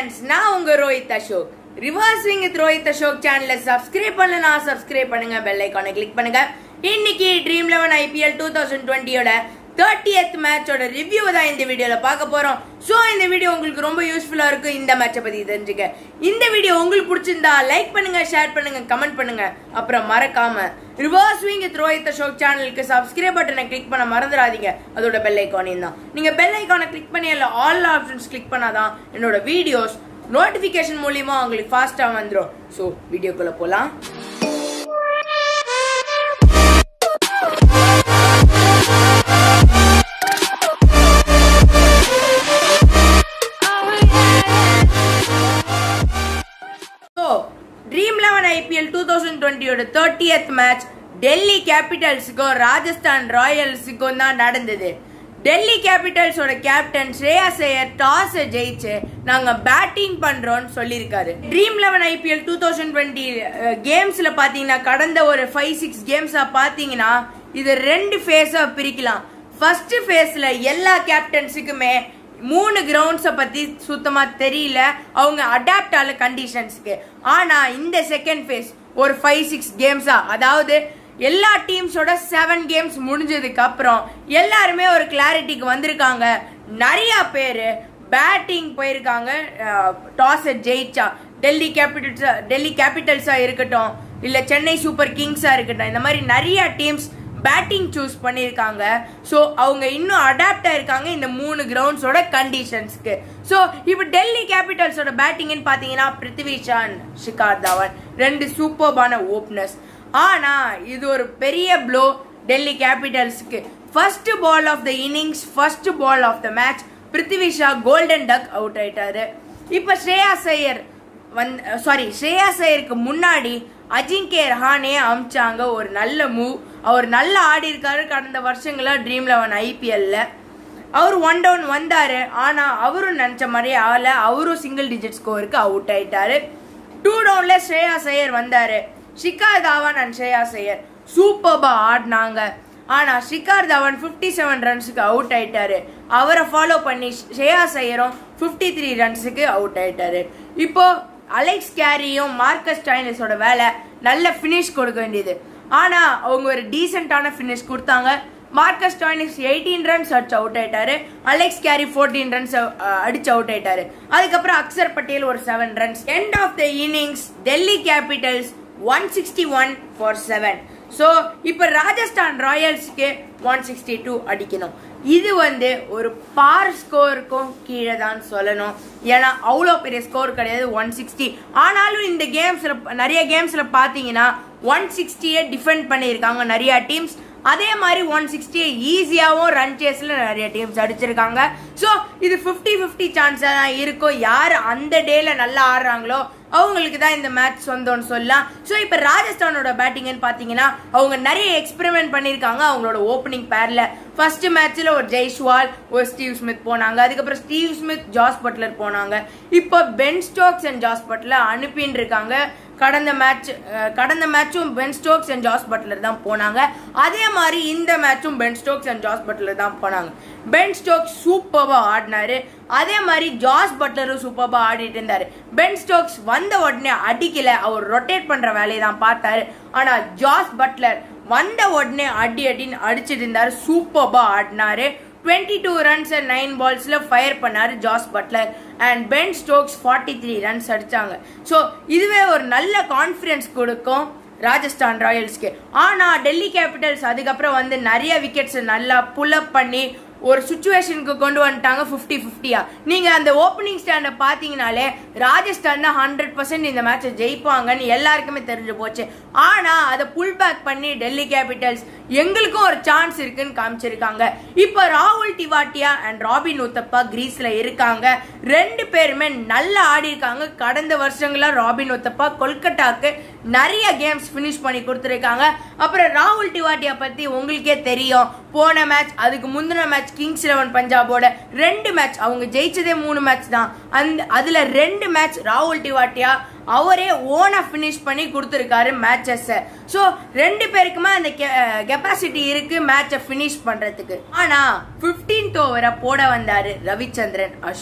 friends நான் உங்க Rohit Ashok reverse விங் வித் ரோஹித் அசோக் சேனலை சப்ஸ்கிரைப் பண்ணலனா சப்ஸ்கிரைப் பண்ணுங்க பெல் ஐக்கானை கிளிக் பண்ணுங்க இன்னைக்கு Dream Eleven IPL two thousand டுவெண்ட்டியோட தேர்ட்டியத் மேட்சோட ரிவ்யூ தான் இந்த வீடியோல பார்க்க போறோம் ஸோ இந்த வீடியோ உங்களுக்கு ரொம்ப யூஸ்ஃபுல்லா இருக்கும் இந்த மேட்சை பத்தி தெரிஞ்சுக்க இந்த வீடியோ உங்களுக்கு பிடிச்சிருந்தா லைக் பண்ணுங்க ஷேர் பண்ணுங்க கமெண்ட் பண்ணுங்க அப்புறம் மறக்காம ரிவர்ஸ் விங் வித் ரோஹித் அசோக் சேனலுக்கு சப்ஸ்கிரைப் பட்டனை கிளிக் பண்ண மறந்துடாதீங்க அதோட பெல் ஐக்கானையும் தான் நீங்க பெல் ஐக்கானை கிளிக் பண்ணி அதில் ஆல் ஆப்ஷன்ஸ் கிளிக் பண்ணாதான் என்னோட வீடியோஸ் நோட்டிஃபிகேஷன் மூலியமா உங்களுக்கு ஃபாஸ்டா வந்துடும் ஸோ வீடியோக்குள்ள போலாம் so Dream Eleven IPL two thousand டுவெண்ட்டியோட தேர்ட்டியத் மேட்ச் டெல்லி கேபிட்டல்ஸுக்கும் ராஜஸ்தான் ராயல்ஸுக்கும் தான் நடந்தது டெல்லி கேபிட்டல்ஸோட கேப்டன் ஸ்ரேயா சேயர் டாஸ் ஜெயிச்சு நாங்க பேட்டிங் பண்றோம்னு சொல்லியிருக்காரு Dream Eleven IPL two thousand twenty கேம்ஸ்ல பாத்தீங்கன்னா கடந்த ஒரு ஃபைவ் சிக்ஸ் கேம்ஸா பாத்தீங்கன்னா இது ரெண்டு ஃபேஸா பிரிக்கலாம் ஃபர்ஸ்ட் ஃபேஸ்ல எல்லா கேப்டன்ஸுக்குமே மூணு கிரவுண்ட்ஸை பத்தி சுத்தமா தெரியல அவங்க அடாப்ட் ஆல கண்டிஷன்ஸ்க்கு ஆனா இந்த செகண்ட் ஃபேஸ் ஒரு ஃபைவ் சிக்ஸ் கேம்ஸா அதாவது எல்லா டீம்ஸோட செவன் கேம்ஸ் முடிஞ்சதுக்கு அப்புறம் எல்லாருமே ஒரு கிளாரிட்டிக்கு வந்திருக்காங்க நிறைய பேர் பேட்டிங் போயிருக்காங்க டாஸ் ஜெயிச்சா டெல்லி கேபிட்டல்ஸா டெல்லி கேபிட்டல்ஸா இருக்கட்டும் இல்ல சென்னை சூப்பர் கிங்ஸா இருக்கட்டும் இந்த மாதிரி நிறைய டீம்ஸ் பேட்டிங் சூஸ் பண்ணியிருக்காங்க ஸோ அவங்க இன்னும் அடாப்ட் ஆயிருக்காங்க இந்த மூணு கிரவுண்ட்ஸோட கண்டிஷன்ஸ்க்கு ஸோ இப்போ டெல்லி கேபிட்டல்ஸோட பேட்டிங்னு பார்த்தீங்கன்னா பிருத்திவி ஷான் ஷிகார் தவான் ரெண்டு சூப்பர்பான ஓப்பனர்ஸ் ஆனா இது ஒரு பெரிய ப்ளோ டெல்லி கேபிட்டல்ஸ்க்கு first ball of the innings first ball of the match Prithvi Shaw golden duck out ஆயிட்டாரு இப்போ ஸ்ரேயா சையர் வந் சாரி ஸ்ரேயா சையருக்கு முன்னாடி அஜிங்கே ரஹானே அமிச்சாங்க ஒரு நல்ல மூவ் அவர் நல்லா ஆடி இருக்காரு கடந்த வருஷங்களா ட்ரீம் லெவன் ஐபிஎல்ல அவர் ஒன் டவுன் வந்தாரு ஆனா அவரும் நினைச்ச மாதிரி ஆகல அவரும் சிங்கிள் டிஜிட் ஸ்கோருக்கு அவுட் ஆயிட்டாரு டூ டவுன்ல ஸ்ரேயா சையர் வந்தாரு ஷிகார் தவான் அண்ட் ஸ்ரேயா சையர் சூப்பர்பா ஆடினாங்க ஆனா ஷிகார் தவான் பிப்டி செவன் ரன்ஸுக்கு அவுட் ஆயிட்டாரு அவரை ஃபாலோ பண்ணி ஸ்ரேயா சையரும் பிப்டி த்ரீ ரன்ஸுக்கு அவுட் ஆயிட்டாரு இப்போ அலெக்ஸ் கேரியும் மார்க்கஸ் டைனஸோட வேலை நல்ல ஃபினிஷ் கொடுக்க வேண்டியது ஆனா அவங்க ஒரு டீசென்டான ஃபினிஷ் கொடுத்தாங்க மார்க்கஸ் டாய்னிஸ் எயிட்டீன் ரன்ஸ் அடிச்சு அவுட் ஆயிட்டாரு அலெக்ஸ் கேரி ஃபோர்டீன் ரன்ஸ் அடிச்சு அவுட் ஆயிட்டாரு அதுக்கப்புறம் அக்சர் பட்டேல் ஒரு seven runs end of the innings Delhi Capitals one sixty one for seven so இப்போ ராஜஸ்தான் ராயல்ஸ்க்கு ஒன் சிக்ஸ்டி டூ அடிக்கணும் இது வந்து ஒரு பார் ஸ்கோருக்கும் கீழே தான் சொல்லணும் ஏன்னா அவ்வளோ பெரிய ஸ்கோர் கிடையாது ஒன் சிக்ஸ்டி ஆனாலும் இந்த கேம்ஸில் நிறைய கேம்ஸில் பார்த்தீங்கன்னா ஒன் சிக்ஸ்டியே டிஃபெண்ட் பண்ணியிருக்காங்க நிறைய டீம்ஸ் அதே மாதிரி ஒன் சிக்ஸ்டியை ஈஸியாகவும் ரன் சேஸில் நிறைய டீம்ஸ் அடிச்சிருக்காங்க ஸோ இது ஃபிஃப்டி ஃபிஃப்டி சான்ஸாக தான் இருக்கும் யார் அந்த டேல நல்லா ஆடுறாங்களோ அவங்களுக்கு தான் இந்த மேட்ச் சொந்தம்னு சொல்லலாம் ஸோ இப்போ ராஜஸ்தானோட பேட்டிங்னு பார்த்தீங்கன்னா அவங்க நிறைய எக்ஸ்பெரிமெண்ட் பண்ணியிருக்காங்க அவங்களோட ஓப்பனிங் பேரில் ஃபர்ஸ்ட் மேட்ச்சில் ஒரு ஜெய்ஸ்வால் ஒரு ஸ்டீவ் ஸ்மித் போனாங்க அதுக்கப்புறம் ஸ்டீவ் ஸ்மித் ஜாஸ் பட்லர் போனாங்க இப்போ Ben Stokes and Jos Buttler அனுப்பின்னு இருக்காங்க கடந்த மேட்ச் கடந்த மேட்சும் Ben Stokes and Jos Buttler தான் போனாங்க அதே மாதிரி இந்த மேட்சும் Ben Stokes and Jos Buttler தான் போனாங்க பென் ஸ்டோக்ஸ் சூப்பர்பா ஆடினாரு அதே மாதிரி ஜாஸ் பட்லரும் சூப்பர்பா ஆடிட்டு இருந்தாரு பென் ஸ்டோக்ஸ் வந்த உடனே அடிக்கல அவர் ரொட்டேட் பண்ற வேலையை தான் பார்த்தாரு ஆனா ஜாஸ் பட்லர் வந்த உடனே அடி அடின்னு அடிச்சிட்டு இருந்தாரு சூப்பர்பா ஆடினாரு twenty two runs and nine பால்ஸ்ல ஃபயர் பண்ணாரு Jos Buttler and Ben Stokes forty three runs அடிச்சாங்க ஸோ இதுவே ஒரு நல்ல கான்ஃபிடன்ஸ் கொடுக்கும் ராஜஸ்தான் ராயல்ஸ்க்கு ஆனா டெல்லி கேபிட்டல்ஸ் அதுக்கப்புறம் வந்து நிறைய விக்கெட்ஸ் நல்லா புல் அப் பண்ணி ஒரு சுச்சுவேஷனுக்கு கொண்டு வந்துட்டாங்க ஃபிஃப்டி ஃபிஃப்டியா நீங்க அந்த ஓப்பனிங் ஸ்டாண்டை பார்த்தீங்கனாலே ராஜஸ்தான் தான் ஹண்ட்ரட் பர்சன்ட் இந்த மேட்சை ஜெயிப்பாங்கன்னு எல்லாருக்குமே தெரிஞ்சு போச்சு ஆனா அதை புல் பேக் பண்ணி டெல்லி கேபிட்டல்ஸ் எங்களுக்கும் ஒரு சான்ஸ் இருக்குன்னு காமிச்சிருக்காங்க இப்போ ராகுல் டிவாட்டியா அண்ட் ராபின் உத்தப்பா கிரீஸ்ல இருக்காங்க ரெண்டு பேருமே நல்லா ஆடி இருக்காங்க கடந்த வருஷங்களா ராபின் உத்தப்பா கொல்கட்டாக்கு நிறைய கேம்ஸ் ஃபினிஷ் பண்ணி கொடுத்துருக்காங்க அப்புறம் ராகுல் டிவாட்டியா பத்தி உங்களுக்கே தெரியும் போன மேட்ச் அதுக்கு முந்தின மேட்ச் கிங்ஸ் லெவன் பஞ்சாபோட ரெண்டு மேட்ச் அவங்க ஜெயிச்சதே மூணு மேட்ச் தான் அந்த அதுல ரெண்டு மேட்ச் ராகுல் டிவாட்டியா அவரே ஓனா ஃபினிஷ் பண்ணி கொடுத்துருக்காரு மேட்சஸ் ஸோ ரெண்டு பேருக்குமே அந்த கெப்பாசிட்டி இருக்கு மேட்சை ஃபினிஷ் பண்றதுக்கு ஆனா 15th ஓவரை போட வந்தாரு ரவிச்சந்திரன் அஸ்வின்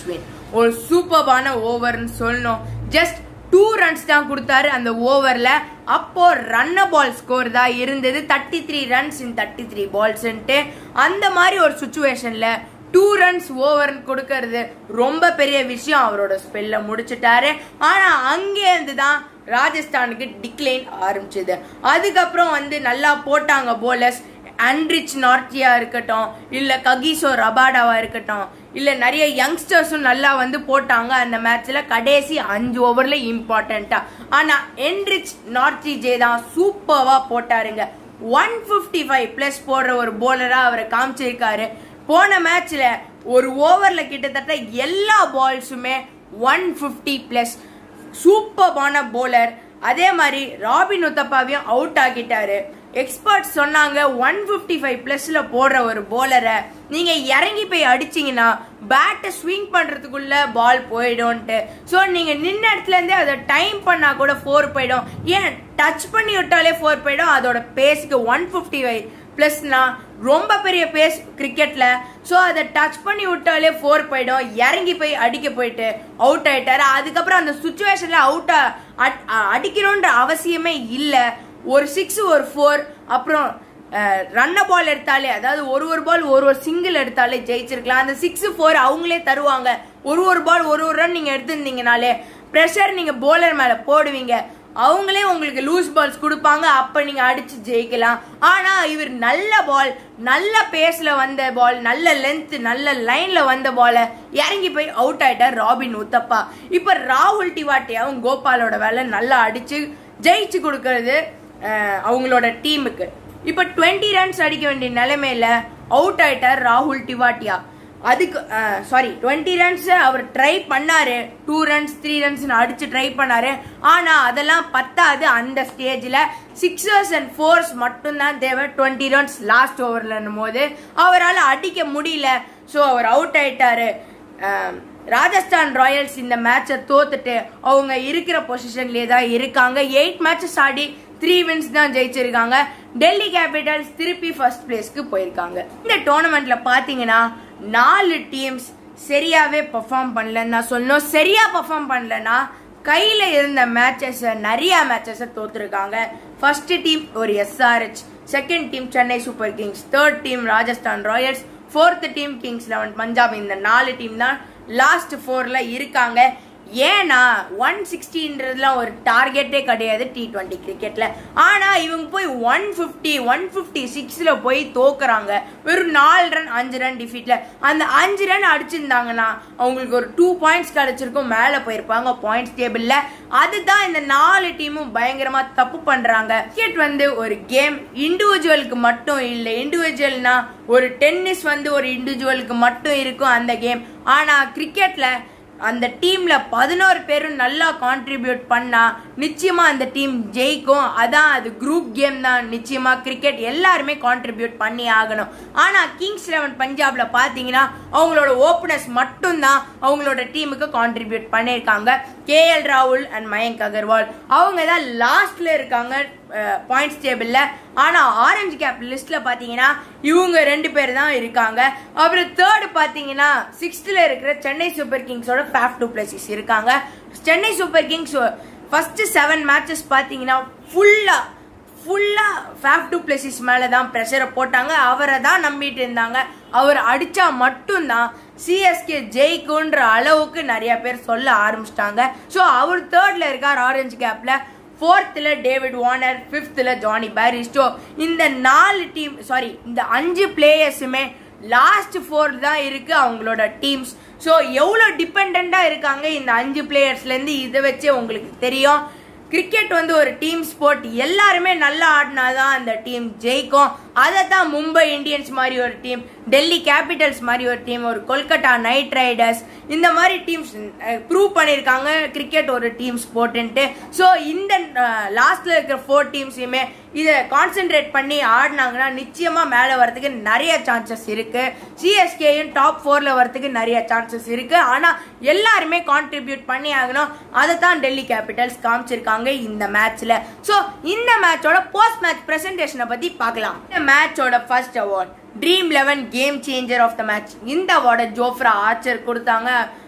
ஒரு சூப்பர்பான ஓவர்னு சொல்லணும் ஜஸ்ட் டூ ரன்ஸ் தான் கொடுத்தாரு அந்த ஓவர்ல அப்போ ரன்ன பால் ஸ்கோர் தான் இருந்தது thirty three runs in thirty three பால்ஸ்ன்ட்டு அந்த மாதிரி ஒரு சுச்சுவேஷன்ல டூ ரன்ஸ் ஓவர் கொடுக்கறது ரொம்ப பெரிய விஷயம் அவரோட ஸ்பெல்ல முடிச்சிட்டாரு ஆனா அங்கே இருந்து தான் ராஜஸ்தானுக்கு டிக்ளைன் ஆரம்பிச்சது அதுக்கப்புறம் வந்து நல்லா போட்டாங்க போலர்ஸ் அன்ரிச் நார்த்தியா இருக்கட்டும் இல்ல ககிசோ ரபாடாவா இருக்கட்டும் இல்ல நிறைய யங்ஸ்டர்ஸும் நல்லா வந்து போட்டாங்க அந்த மேட்ச்ல கடைசி அஞ்சு ஓவர்ல இம்பார்ட்டண்டா ஆனா என்ரிச் நார்த்தி ஜே தான் சூப்பர்வா போட்டாருங்க ஒன் பிப்டி ஃபைவ் பிளஸ் போடுற ஒரு போலரா அவரை காமிச்சிருக்காரு போன மேட்ச்ல ஒரு ஓவர்ல கிட்டத்தட்ட எல்லா பால்ஸுமே ஒன் பிப்டி பிளஸ் சூப்பர்பான போலர் அதே மாதிரி ராபின் உத்தப்பாவையும் அவுட் ஆக்கிட்டாரு எக்ஸ்பர்ட் சொன்னாங்க ஒன் பிப்டி ஃபைவ் பிளஸ்ல போடுற ஒரு போலரை நீங்க இறங்கி போய் அடிச்சீங்கன்னா பேட்டை ஸ்விங் பண்றதுக்குள்ள பால் போயிடும்ட்டு ஸோ நீங்க நின்ன இடத்துல இருந்தே அதை டைம் பண்ணா கூட ஃபோர் போயிடும் ஏன் டச் பண்ணி விட்டாலே ஃபோர் போயிடும் அதோட பேஸ்க்கு ஒன் பிப்டி ஃபைவ் பிளஸ்னா ரொம்ப பெரிய பேஸ் கிரிக்கெட்ல ஸோ அதை டச் பண்ணி விட்டாலே ஃபோர் போயிடும் இறங்கி போய் அடிக்க போயிட்டு அவுட் ஆயிட்டாரு அதுக்கப்புறம் அந்த சுச்சுவேஷன்ல அவுட் அடிக்கணுன்ற அவசியமே இல்லை ஒரு சிக்ஸ் ஒரு ஃபோர் அப்புறம் ரன்ன பால் எடுத்தாலே அதாவது ஒரு ஒரு பால் ஒரு ஒரு சிங்கிள் எடுத்தாலே ஜெயிச்சிருக்கலாம் அந்த சிக்ஸ் ஃபோர் அவங்களே தருவாங்க ஒரு ஒரு பால் ஒரு ஒரு ரன் நீங்க எடுத்திருந்தீங்கனாலே ப்ரெஷர் நீங்க போலர் மேல போடுவீங்க அவங்களே உங்களுக்கு லூஸ் பால்ஸ் கொடுப்பாங்க அப்ப நீங்க அடிச்சு ஜெயிக்கலாம் ஆனா இவர் நல்ல பால் நல்ல பேஸ்ல வந்த பால் நல்ல லென்த் நல்ல லைன்ல வந்த பால இறங்கி போய் அவுட் ஆயிட்டார் ராபின் உத்தப்பா இப்ப ராகுல் டிவாட்டியாவும் கோபாலோட வேலை நல்லா அடிச்சு ஜெயிச்சு கொடுக்கறது அஹ், அவங்களோட டீமுக்கு இப்ப டுவெண்ட்டி ரன்ஸ் அடிக்க வேண்டிய நிலைமையில அவுட் ஆயிட்டார் ராகுல் டிவாட்டியா அதுக்கு சாரி டுவெண்ட்டி ரன்ஸ் அவர் ட்ரை பண்ணாரு டூ ரன்ஸ் த்ரீ ரன்ஸ் அடிச்சு ட்ரை பண்ணாரு ஆனா அதெல்லாம் பத்தாது அந்த ஸ்டேஜ்ல சிக்ஸர்ஸ் அண்ட் ஃபோர்ஸ் மட்டும்தான் தேவை டுவெண்ட்டி ரன்ஸ் லாஸ்ட் ஓவர்லன்னும் போது அவரால் அடிக்க முடியல ஸோ அவர் அவுட் ஆயிட்டாரு அஹ், ராஜஸ்தான் ராயல்ஸ் இந்த மேட்சை தோத்துட்டு அவங்க இருக்கிற பொசிஷன்லயே தான் இருக்காங்க எயிட் மேட்சஸ் ஆடி த்ரீ வின்ஸ் தான் ஜெயிச்சிருக்காங்க டெல்லி கேபிட்டல்ஸ் திருப்பி ஃபர்ஸ்ட் பிளேஸ்க்கு போயிருக்காங்க இந்த டோர்னமெண்ட்ல பாத்தீங்கன்னா நாலு டீம்ஸ் சரியாவே பெர்ஃபார்ம் பண்ணலன்னு நான் சொல்லணும் சரியா பெர்ஃபார்ம் பண்ணலன்னா கையில இருந்த மேட்சஸ் நிறைய மேட்சஸ் தோத்துருக்காங்க ஃபர்ஸ்ட் டீம் ஒரு SRH second team Chennai Super Kings third team Rajasthan Royals fourth team Kings Eleven Punjab இந்த நாலு டீம் தான் லாஸ்ட் ஃபோர்ல இருக்காங்க ஏன்னா ஒன் சிக்ஸ்டின்றதுலாம் ஒரு டார்கெட்டே கிடையாது டி டுவெண்ட்டி கிரிக்கெட்ல ஆனா இவங்க போய் ஒன் ஃபிஃப்டி ஒன் ஃபிஃப்டி சிக்ஸ்ல போய் தோக்குறாங்க வெறும் நாலு ரன் அஞ்சு ரன் டிஃபீட்ல அந்த அஞ்சு ரன் அடிச்சிருந்தாங்கன்னா அவங்களுக்கு ஒரு டூ பாயிண்ட்ஸ் கிடைச்சிருக்கும் மேல போயிருப்பாங்க பாயிண்ட்ஸ் டேபிள்ல அதுதான் இந்த நாலு டீமும் பயங்கரமா தப்பு பண்றாங்க கிரிக்கெட் வந்து ஒரு கேம் இண்டிவிஜுவலுக்கு மட்டும் இல்லை இண்டிவிஜுவல்னா ஒரு டென்னிஸ் வந்து ஒரு இண்டிவிஜுவலுக்கு மட்டும் இருக்கும் அந்த கேம் ஆனா கிரிக்கெட்ல அந்த டீம்ல பதினோரு பேரும் நல்லா கான்ட்ரிபியூட் பண்ணா நிச்சயமா அந்த டீம் ஜெயிக்கும் அதான் அது குரூப் கேம் தான் நிச்சயமா கிரிக்கெட் எல்லாருமே கான்ட்ரிபியூட் பண்ணி ஆகணும் ஆனா கிங்ஸ் லெவன் பஞ்சாப்ல பாத்தீங்கன்னா அவங்களோட ஓப்பனர்ஸ் மட்டும்தான் அவங்களோட டீமுக்கு கான்ட்ரிபியூட் பண்ணியிருக்காங்க கே எல் ராகுல் அண்ட் மயங்க் அகர்வால் அவங்க தான் லாஸ்ட்ல இருக்காங்க பாயிண்ட்ஸ் டேபிள்ல ஆனா ஆரஞ்சு கேப் லிஸ்ட்ல பாத்தீங்கன்னா இவங்க ரெண்டு பேர் தான் இருக்காங்க அப்புறம் தேர்ட் பாத்தீங்கன்னா சிக்ஸ்த்ல இருக்கிற சென்னை சூப்பர் கிங்ஸோட ஃபேஃப் டூ பிளஸஸ் இருக்காங்க Chennai Super Kings first seven matches பாத்தீங்கன்னா ஃபுல்லா ஃபுல்லா ஃபேஃப் டூ பிளஸஸ் மேல தான் ப்ரெஷரை போட்டாங்க அவரை தான் நம்பிட்டு இருந்தாங்க அவர் அடிச்சா மட்டும்தான் சிஎஸ்கே ஜெயிக்குன்ற அளவுக்கு நிறைய பேர் சொல்ல ஆரம்பிச்சிட்டாங்க ஸோ அவர் தேர்ட்ல இருக்கார் ஆரஞ்சு கேப்ல ஃபோர்த்தில் டேவிட் வார்னர் ஃபிஃப்த்தில் ஜானி பேரிஸ்டோ இந்த நாலு டீம் சாரி இந்த அஞ்சு பிளேயர்ஸுமே லாஸ்ட் ஃபோர் தான் இருக்கு அவங்களோட டீம்ஸ் ஸோ எவ்வளோ டிபெண்ட்டாக இருக்காங்க இந்த அஞ்சு பிளேயர்ஸ்லேருந்து இதை வச்சே உங்களுக்கு தெரியும் கிரிக்கெட் வந்து ஒரு டீம் ஸ்போர்ட் எல்லாருமே நல்லா ஆடினாதான் அந்த டீம் ஜெயிக்கும் அதை தான் மும்பை இந்தியன்ஸ் மாதிரி ஒரு டீம் டெல்லி கேபிட்டல்ஸ் மாதிரி ஒரு டீம் ஒரு கொல்கட்டா நைட் ரைடர்ஸ் இந்த மாதிரி டீம்ஸ் ப்ரூவ் பண்ணியிருக்காங்க கிரிக்கெட் ஒரு டீம் ஸ்போர்ட்டுன்ட்டு ஸோ இந்த லாஸ்ட்ல இருக்கிற ஃபோர் டீம்ஸையுமே இதை கான்சென்ட்ரேட் பண்ணி ஆடினாங்கன்னா நிச்சயமா மேலே வரதுக்கு நிறைய சான்சஸ் இருக்கு சிஎஸ்கேயும் டாப் ஃபோர்ல வரதுக்கு நிறைய சான்சஸ் இருக்கு ஆனா எல்லாருமே கான்ட்ரிபியூட் பண்ணி ஆகணும் அதை தான் டெல்லி கேபிட்டல்ஸ் காமிச்சிருக்காங்க இந்த மேட்ச்ல ஸோ இந்த மேட்சோட போஸ்ட் மேட்ச் பிரசன்டேஷனை பத்தி பார்க்கலாம் இந்த மேட்சோட first award Dream Eleven game changer of the match இந்த அவார்டை ஜோஃப்ரா ஆர்ச்சர் கொடுத்தாங்க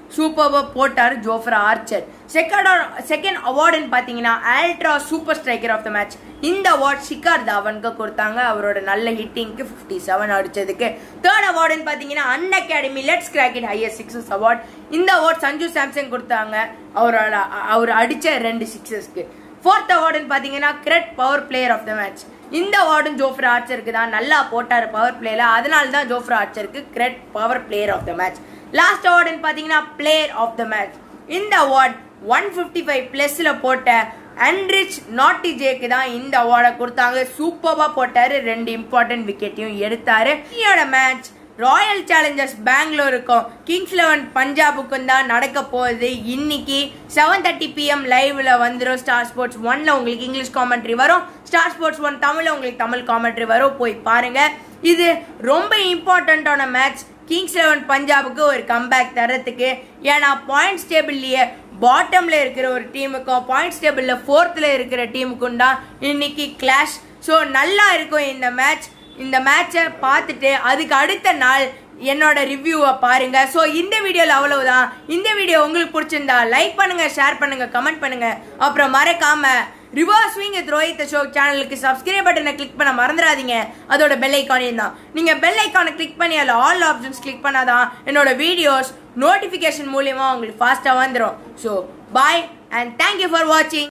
சூப்பராக போட்டார் ஜோஃப்ரா ஆர்ச்சர் செகண்ட் செகண்ட் அவார்டுன்னு பார்த்தீங்கன்னா ultra super striker of the match இந்த அவார்ட் ஷிகார் தாவனுக்கு கொடுத்தாங்க அவரோட நல்ல ஹிட்டிங்க்கு ஃபிஃப்டி செவன் அடிச்சதுக்கு தேர்ட் அவார்டுன்னு பார்த்தீங்கன்னா Unacademy let's crack it higher sixes award இந்த அவார்ட் சஞ்சு சாம்சன் கொடுத்தாங்க அவரோட அவர் அடிச்ச ரெண்டு சிக்ஸஸ்க்கு ஃபோர்த் அவார்டுன்னு பார்த்தீங்கன்னா Cred power player of the match இந்த அவார்டும் ஜோஃப்ரா ஆர்ச்சருக்கு தான் நல்லா போட்டார் பவர் பிளேல அதனால தான் ஜோஃப்ரா ஆர்ச்சருக்கு Cred power player of the match last அவார்டுன்னு பார்த்தீங்கன்னா பிளேயர் ஆஃப் த மேட்ச் இந்த அவார்ட் ஒன் ஃபிஃப்டி ஃபைவ் ப்ளஸில் போட்ட அன்ரிச் நாட்டி ஜேக்கு தான் இந்த அவார்டை கொடுத்தாங்க சூப்பராக போட்டார் ரெண்டு இம்பார்ட்டன்ட் விக்கெட்டையும் எடுத்தாரு இன்னையோட மேட்ச் ராயல் சேலஞ்சர்ஸ் பெங்களூருக்கும் கிங்ஸ் லெவன் பஞ்சாபுக்கும் தான் நடக்க போகுது இன்னைக்கு செவன் தேர்ட்டி பிஎம் லைவ்ல வந்துடும் ஸ்டார் ஸ்போர்ட்ஸ் ஒன்ல உங்களுக்கு இங்கிலீஷ் காமெண்ட்ரி வரும் ஸ்டார் ஸ்போர்ட்ஸ் ஒன் தமிழ்ல உங்களுக்கு தமிழ் காமெண்ட்ரி வரும் போய் பாருங்க இது ரொம்ப இம்பார்ட்டண்ட்டான மேட்ச் கிங்ஸ் லெவன் பஞ்சாபுக்கு ஒரு கம்பேக் தரத்துக்கு ஏன்னா பாயிண்ட்ஸ் டேபிள்லயே பாட்டம்ல இருக்கிற ஒரு டீமுக்கும் பாயிண்ட்ஸ் டேபிள்ல ஃபோர்த்தில் இருக்கிற டீமுக்கும் தான் இன்னைக்கு கிளாஷ் ஸோ நல்லா இருக்கும் இந்த மேட்ச் இந்த மேட்சை பார்த்துட்டு அதுக்கு அடுத்த நாள் என்னோட ரிவ்யூவை பாருங்க ஸோ இந்த வீடியோவில் அவ்வளவுதான் இந்த வீடியோ உங்களுக்கு பிடிச்சிருந்தா லைக் பண்ணுங்க ஷேர் பண்ணுங்க கமெண்ட் பண்ணுங்க அப்புறம் மறக்காம Reverse Swing with Rohit Show சேனலுக்கு சப்ஸ்கிரைப் பட்டனை கிளிக் பண்ண மறந்துடாதீங்க அதோட பெல் ஐக்கானையும் தான் நீங்க பெல் ஐக்கானை கிளிக் பண்ணி அதில் ஆல் ஆப்ஷன்ஸ் கிளிக் பண்ணாதான் என்னோட வீடியோஸ் நோட்டிஃபிகேஷன் மூலியமா உங்களுக்கு ஃபாஸ்ட்டாக வந்துடும் so bye and thank you for வாட்சிங்